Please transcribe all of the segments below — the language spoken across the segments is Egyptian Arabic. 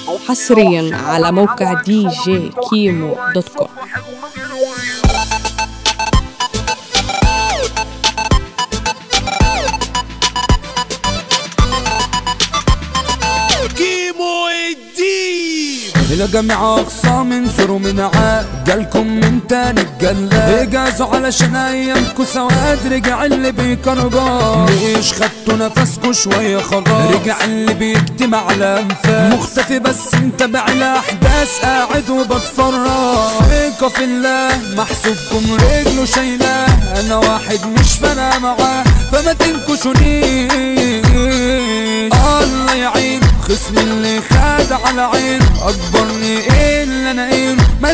حصريا على موقع دي جي كيمو دوت كوم كيمو الدين إلى جميع أقسام انصروا من عقلكم من تاني الجلاد اجازوا علشان أيامكوا سواد رجع اللي بيكربان ليش خدتوا نفسكوا شوية خلاص رجع اللي بيكتم على أنفاس مختفي بس متابع الأحداث قاعد وبتفرج ثقة في الله محسوبكم رجله شايلاه أنا واحد مش فارقة معاه فما تنكشونيش الله يعين خصم اللي خد على عين اكبرني ايه اللي انا ايه ما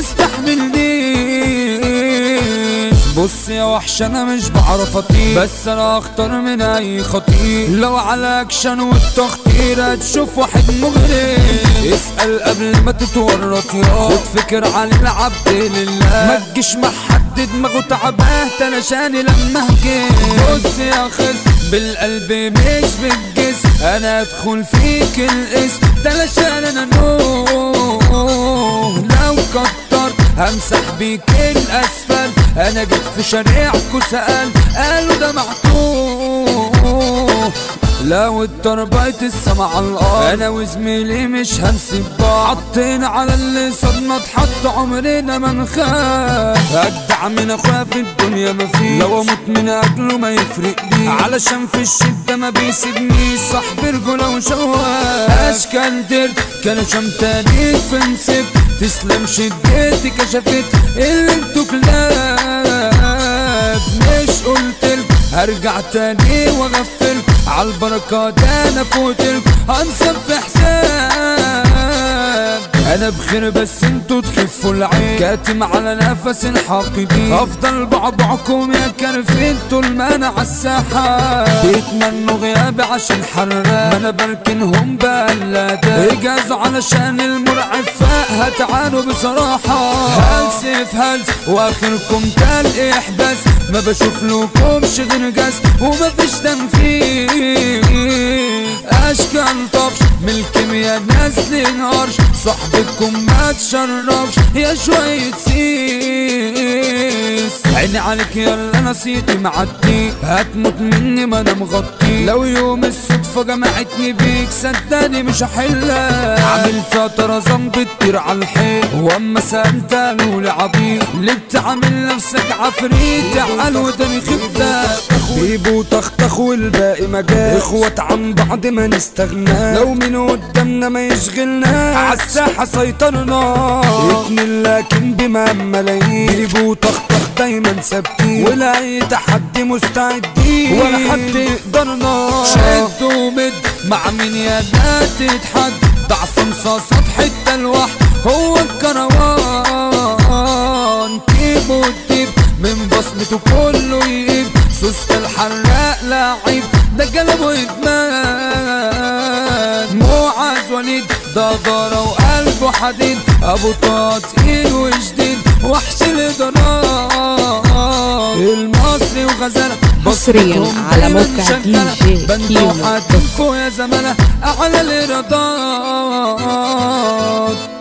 استحملنيش بص يا وحش انا مش بعرف اطير بس انا اخطر من اي خطير لو على اكشن والتخطير هتشوف واحد مغري اسأل قبل ما تتورط يا خد فكر عن العبد لله ما تجيش مع حد دماغه تعباه تلاشاني لما هجيت بص يا خس بالقلب مش بالجسم انا ادخل فيك الاسم تلاشان انا نور لو كترت همسح بيك الاسفل انا جيت في شارعكوا سأل قالوا ده معتوه لو اتربيت السما على الارض انا وزميلي مش هنسيب بعض حطينا على اللي صدنا اتحط عمرنا ما نخاف اجدع من اخويا في الدنيا ما فيه لو اموت من اجله ما يفرق لي علشان في الشده ما بيسيبنيش صاحب رجوله وشواف اشكال درت كانوا شمتانين في نسيب تسلم شدتي كشفت اللي انتوا كلاب مش قلتلك هرجع تاني واغفل عالبركة ده انا فوتلك هنصب في حساب انا بخير بس انتوا تخفوا العين كاتم على نفس الحاقدين افضل بعبعكم يا كرفين طول ما انا عالساحة بيتمنوا غيابي عشان حراق ما انا بركنهم بقلادة اجازوا علشان المرعب فاقها تعالوا بصراحة هلس في هلس واخركم تل احباس ما بشوف لكمش غير جس وما فيش تنفيذ اشكال طفش من الكيمياء نازلين هرش صحبتكم ما تشرفش يا شوية سيس عيني عليك يلا نسيتي معدي هتموت مني ما انا مغطي لو يوم الصدفة جمعتني بيك صدقني مش هحلها عامل فيها طرزان بتطير على الحيط واما سألت قالوا لي عبيط ليه بتعمل نفسك عفريت تعال وداني خبتك بيبو طخطخ والباقي مجال اخوات عن بعض ما نستغنى لو من قدامنا ما يشغلنا عالساحة سيطرنا اتنين لكن بما ملايين بيبو طخطخ دايما ثابتين ولا اي تحدي مستعدين ولا حد يقدرنا شد ومد مع مين يا ده تتحد ضع صمصاصة في حتة لوحد هو الكروان تيب وتيب من بصمته كله يجيب سوست الحراق لعيب ده قلبه ادمان معاذ وليد ده ضرا وقلبه حديد ابو طه تقيل وجديد وحش الادارات المصري وغزاله حصرياً بصمتهم على دايماً موقع شغالة. DJ بنت كيمو وحاتم فوق يا زمانه اعلى الايرادات